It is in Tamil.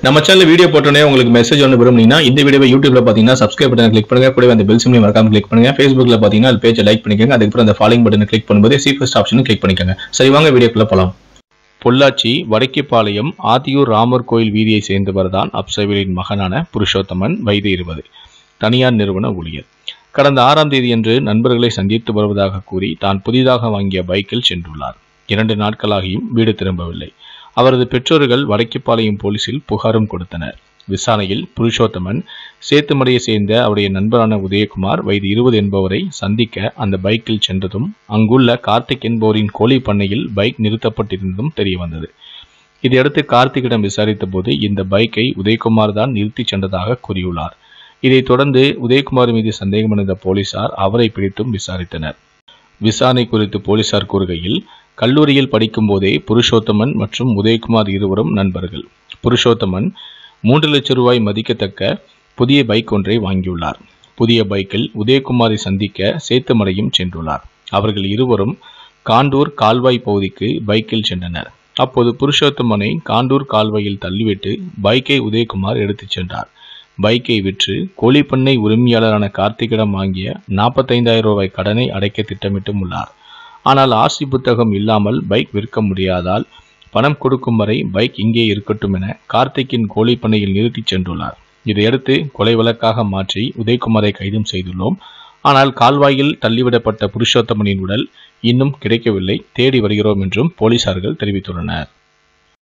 நம்ம சேனல் வீடியோ போட்டோன்னே உங்களுக்கு மெசேஜ் ஒன்று விரும்புனீங்கன்னா இந்த வீடியோவை யூடியூப்ல பார்த்தீங்கன்னா சப்ஸ்கிரைப் பட்டன் கிளிக் பண்ணுங்க கூடவே அந்த பெல் சிம்லையும் மறக்காம கிளிக் பண்ணுங்க ஃபேஸ்புக்ல பார்த்தீங்கன்னா அது பேஜை லைக் பண்ணிக்கோங்க அதுக்கப்புறம் அந்த ஃபாலோயிங் பட்டனை கிளிக் பண்ணும்போது சீஃபஸ்ட் ஆப்ஷனும் கிளிக் பண்ணிக்கோங்க சரி வாங்க வீடியோக்குள்ள போலாம் பொள்ளாச்சி வடக்கிப்பாளையம் ஆதியூர் ராமர் கோயில் வீதியை சேர்ந்தவர் தான் அப்சவிலின் மகனான புருஷோத்தமன் வயது இருபது தனியார் நிறுவன ஊழியர் கடந்த ஆறாம் தேதியன்று நண்பர்களை சந்தித்து வருவதாக கூறி தான் புதிதாக வாங்கிய பைக்கில் சென்றுள்ளார் இரண்டு நாட்களாகியும் வீடு திரும்பவில்லை அவரது பெற்றோர்கள் வடக்கிப்பாளையம் போலீசில் புகாரும் கொடுத்தனர் விசாரணையில் புருஷோத்தமன் சேத்துமடையை சேர்ந்த அவருடைய நண்பரான உதயகுமார் வயது இருபது என்பவரை சந்திக்க அந்த பைக்கில் சென்றதும் அங்குள்ள கார்த்திக் என்பவரின் கோழி பண்ணையில் பைக் நிறுத்தப்பட்டிருந்ததும் தெரிய வந்தது இதையடுத்து கார்த்திக்கிடம் விசாரித்த போது இந்த பைக்கை உதயகுமார் தான் நிறுத்திச் சென்றதாக கூறியுள்ளார் இதைத் தொடர்ந்து உதயகுமார் மீது சந்தேகமடைந்த போலீசார் அவரை பிடித்தும் விசாரித்தனர் விசாரணை குறித்து போலீசார் கூறுகையில் கல்லூரியில் படிக்கும்போதே புருஷோத்தமன் மற்றும் உதயகுமார் இருவரும் நண்பர்கள் புருஷோத்தமன் மூன்று லட்சம் ரூபாய் மதிக்கத்தக்க புதிய பைக் ஒன்றை வாங்கியுள்ளார் புதிய பைக்கில் உதயகுமாரை சந்திக்க சேத்துமலையும் சென்றுள்ளார் அவர்கள் இருவரும் காண்டூர் கால்வாய் பகுதிக்கு பைக்கில் சென்றனர் அப்போது புருஷோத்தமனை காண்டூர் கால்வாயில் தள்ளிவிட்டு பைக்கை உதயகுமார் எடுத்துச் சென்றார் பைக்கை விற்று கோழிப்பண்ணை உரிமையாளரான கார்த்திகிடம் வாங்கிய நாற்பத்தைந்தாயிரம் ரூபாய் கடனை அடைக்க திட்டமிட்டும் உள்ளார் ஆனால் ஆசி புத்தகம் இல்லாமல் பைக் விற்க முடியாதால் பணம் கொடுக்கும் வரை பைக் இங்கே இருக்கட்டும் என கார்த்திக்கின் கோழிப்பண்ணையில் நிறுத்திச் சென்றுள்ளார் இதையடுத்து கொலை வழக்காக மாற்றி உதயகுமாரை கைதும் செய்துள்ளோம் ஆனால் கால்வாயில் தள்ளிவிடப்பட்ட புருஷோத்தமனின் உடல் இன்னும் கிடைக்கவில்லை தேடி வருகிறோம் என்றும் போலீசார்கள் தெரிவித்துள்ளனர்